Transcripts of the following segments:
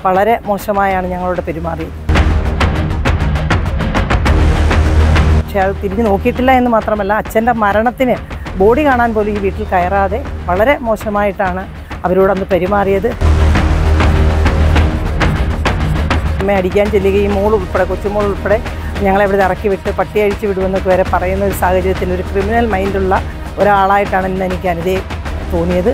വളരെ മോശമായാണ് ഞങ്ങളോട് പെരുമാറിയത് പക്ഷെ അത് തിരിഞ്ഞു നോക്കിയിട്ടില്ല എന്ന് മാത്രമല്ല അച്ഛൻ്റെ മരണത്തിന് ബോഡി കാണാൻ പോലും ഈ വീട്ടിൽ കയറാതെ വളരെ മോശമായിട്ടാണ് അവരോടന്ന് പെരുമാറിയത് അമ്മ അടിക്കാൻ ചെല്ലുകയും മോൾ ഉൾപ്പെടെ കൊച്ചുമോൾ ഉൾപ്പെടെ ഞങ്ങളെ ഇവിടെ ഇറക്കി വിട്ട് പട്ടി അഴിച്ചു വിടുമെന്നൊക്കെ വരെ പറയുന്ന ഒരു സാഹചര്യത്തിൽ ഒരു ക്രിമിനൽ മൈൻഡുള്ള ഒരാളായിട്ടാണ് ഇന്ന് എനിക്ക് അനിതയെ തോന്നിയത്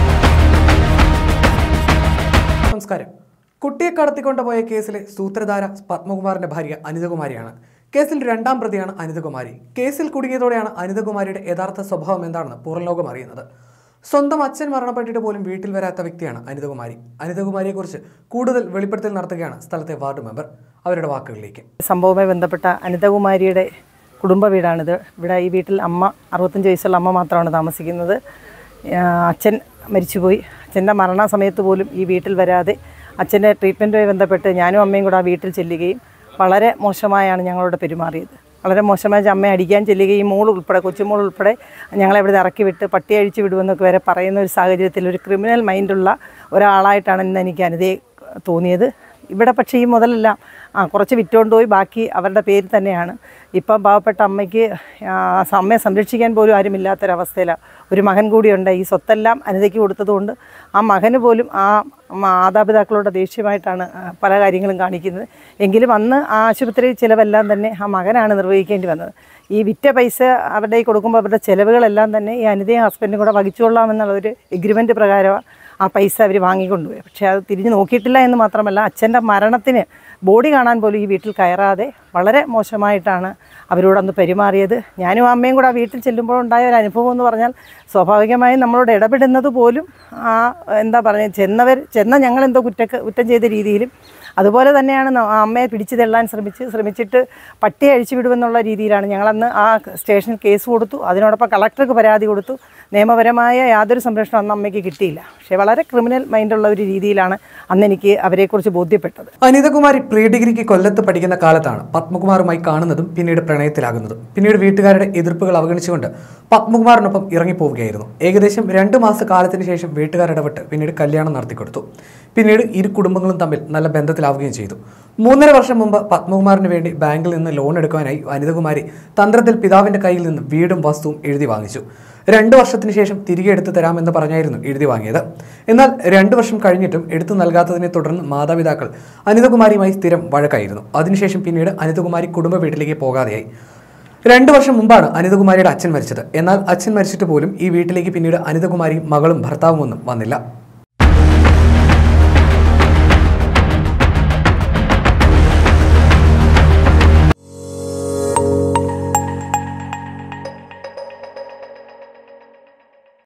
നമസ്കാരം കുട്ടിയെ കടത്തിക്കൊണ്ടുപോയ കേസിലെ സൂത്രധാര പത്മകുമാറിന്റെ ഭാര്യ അനിതകുമാരിയാണ് കേസിൽ രണ്ടാം പ്രതിയാണ് അനിതകുമാരി കേസിൽ കുടുങ്ങിയതോടെയാണ് അനിതകുമാരിയുടെ യഥാർത്ഥ സ്വഭാവം എന്താണെന്ന് പുറം ലോകം അറിയുന്നത് സ്വന്തം അച്ഛൻ മരണപ്പെട്ടിട്ട് പോലും വീട്ടിൽ വരാത്ത വ്യക്തിയാണ് അനിതകുമാരി അനിതകുമാരിയെക്കുറിച്ച് കൂടുതൽ വെളിപ്പെടുത്തൽ നടത്തുകയാണ് സ്ഥലത്തെ വാർഡ് മെമ്പർ അവരുടെ വാക്കുകളിലേക്ക് സംഭവവുമായി ബന്ധപ്പെട്ട അനിതകുമാരിയുടെ കുടുംബ വീടാണിത് ഇവിടെ ഈ വീട്ടിൽ അമ്മ അറുപത്തഞ്ച് വയസ്സുള്ള അമ്മ മാത്രമാണ് താമസിക്കുന്നത് ആ, അച്ഛൻ മരിച്ചുപോയി അച്ഛൻ്റെ മരണ സമയത്ത് പോലും ഈ വീട്ടിൽ വരാതെ അച്ഛൻ്റെ ട്രീറ്റ്മെൻറ്റുമായി ബന്ധപ്പെട്ട് ഞാനും അമ്മയും കൂടെ ആ വീട്ടിൽ ചെല്ലുകയും വളരെ മോശമായാണ് ഞങ്ങളോട് പെരുമാറിയത് വളരെ മോശമായി അമ്മയെ അടിക്കാൻ ചെല്ലുകയും മോൾ ഉൾപ്പെടെ കൊച്ചുമോൾ ഉൾപ്പെടെ ഞങ്ങളെ ഇവിടെ ഇറക്കി വിട്ട് പട്ടി അഴിച്ചു വിടുമെന്നൊക്കെ വരെ പറയുന്ന ഒരു സാഹചര്യത്തിൽ ഒരു ക്രിമിനൽ മൈൻഡുള്ള ഒരാളായിട്ടാണ് ഇന്ന് എനിക്ക് അനിതയെ തോന്നിയത് ഇവിടെ പക്ഷേ ഈ മുതലെല്ലാം ആ കുറച്ച് വിറ്റുകൊണ്ട് പോയി ബാക്കി അവരുടെ പേര് തന്നെയാണ് ഇപ്പം പാവപ്പെട്ട അമ്മയ്ക്ക് ആ, അമ്മയെ സംരക്ഷിക്കാൻ പോലും ആരുമില്ലാത്തൊരവസ്ഥയിലാണ് ഒരു മകൻ കൂടിയുണ്ട് ഈ സ്വത്തെല്ലാം അനിതയ്ക്ക് കൊടുത്തതുകൊണ്ട് ആ മകന് പോലും ആ മാതാപിതാക്കളോട് ദേഷ്യമായിട്ടാണ് ആ, പല കാര്യങ്ങളും കാണിക്കുന്നത് എങ്കിലും അന്ന് ആ ആശുപത്രി ചിലവെല്ലാം തന്നെ ആ മകനാണ് നിർവഹിക്കേണ്ടി വന്നത് ഈ വിറ്റ പൈസ അവരുടെ കയ്യിൽ കൊടുക്കുമ്പോൾ അവരുടെ ചിലവുകളെല്ലാം തന്നെ ഈ അനിതയും ഹസ്ബൻഡും കൂടെ വഹിച്ചുകൊള്ളാമെന്നുള്ള ഒരു എഗ്രിമെൻറ്റ് പ്രകാരമാണ് ആ പൈസ അവർ വാങ്ങിക്കൊണ്ടുപോയി പക്ഷേ അത് തിരിഞ്ഞു നോക്കിയിട്ടില്ല എന്ന് മാത്രമല്ല അച്ഛൻ്റെ മരണത്തിന് ബോഡി കാണാൻ പോലും ഈ വീട്ടിൽ കയറാതെ വളരെ മോശമായിട്ടാണ് അവരോടന്ന് പെരുമാറിയത് ഞാനും അമ്മയും കൂടെ ആ വീട്ടിൽ ചെല്ലുമ്പോൾ ഉണ്ടായ ഒരു അനുഭവം എന്ന് പറഞ്ഞാൽ സ്വാഭാവികമായും നമ്മളോട് ഇടപെടുന്നത് പോലും ആ എന്താ പറയുക ചെന്നവർ ചെന്ന ഞങ്ങളെന്തോ കുറ്റ കുറ്റം ചെയ്ത രീതിയിലും അതുപോലെ തന്നെയാണ് ന- ആ അമ്മയെ പിടിച്ചു തള്ളാൻ ശ്രമിച്ച് ശ്രമിച്ചിട്ട് പട്ടി അഴിച്ചു വിടുമെന്നുള്ള രീതിയിലാണ് ഞങ്ങളന്ന് ആ സ്റ്റേഷനിൽ കേസ് കൊടുത്തു അതിനോടൊപ്പം കളക്ടർക്ക് പരാതി കൊടുത്തു നിയമപരമായ യാതൊരു സംരക്ഷണം അന്ന് അമ്മയ്ക്ക് കിട്ടിയില്ല പക്ഷേ വളരെ ക്രിമിനൽ മൈൻഡുള്ള ഒരു രീതിയിലാണ് അന്ന് എനിക്ക് അവരെക്കുറിച്ച് ബോധ്യപ്പെട്ടത് അനിതകുമാരി പ്രീ ഡിഗ്രിക്ക് കൊല്ലത്ത് പഠിക്കുന്ന കാലത്താണ് പത്മകുമാറുമായി കാണുന്നതും പിന്നീട് പ്രണയത്തിലാകുന്നതും പിന്നീട് വീട്ടുകാരുടെ എതിർപ്പുകൾ അവഗണിച്ചുകൊണ്ട് പത്മകുമാറിനൊപ്പം ഇറങ്ങിപ്പോവുകയായിരുന്നു ഏകദേശം രണ്ട് മാസ കാലത്തിന് ശേഷം വീട്ടുകാർ ഇടപെട്ട് പിന്നീട് കല്യാണം നടത്തിക്കൊടുത്തു പിന്നീട് ഇരു കുടുംബങ്ങളും തമ്മിൽ നല്ല ബന്ധത്തിലാവുകയും ചെയ്തു മൂന്നര വർഷം മുമ്പ് പത്മകുമാറിന് വേണ്ടി ബാങ്കിൽ നിന്ന് ലോൺ എടുക്കാനായി അനിതകുമാരി തന്ത്രത്തിൽ പിതാവിന്റെ കയ്യിൽ നിന്ന് വീടും വസ്തുവും എഴുതി വാങ്ങിച്ചു രണ്ടു വർഷത്തിന് ശേഷം തിരികെ എടുത്തു തരാമെന്ന് പറഞ്ഞായിരുന്നു എഴുതി വാങ്ങിയത് എന്നാൽ രണ്ടു വർഷം കഴിഞ്ഞിട്ടും എടുത്തു നൽകാത്തതിനെ തുടർന്ന് മാതാപിതാക്കൾ അനിതകുമാരിയുമായി സ്ഥിരം വഴക്കായിരുന്നു അതിനുശേഷം പിന്നീട് അനിതകുമാരി കുടുംബ വീട്ടിലേക്ക് പോകാതെയായി രണ്ടു വർഷം മുമ്പാണ് അനിതകുമാരിയുടെ അച്ഛൻ മരിച്ചത് എന്നാൽ അച്ഛൻ മരിച്ചിട്ട് പോലും ഈ വീട്ടിലേക്ക് പിന്നീട് അനിതകുമാരിയും മകളും ഭർത്താവും ഒന്നും വന്നില്ല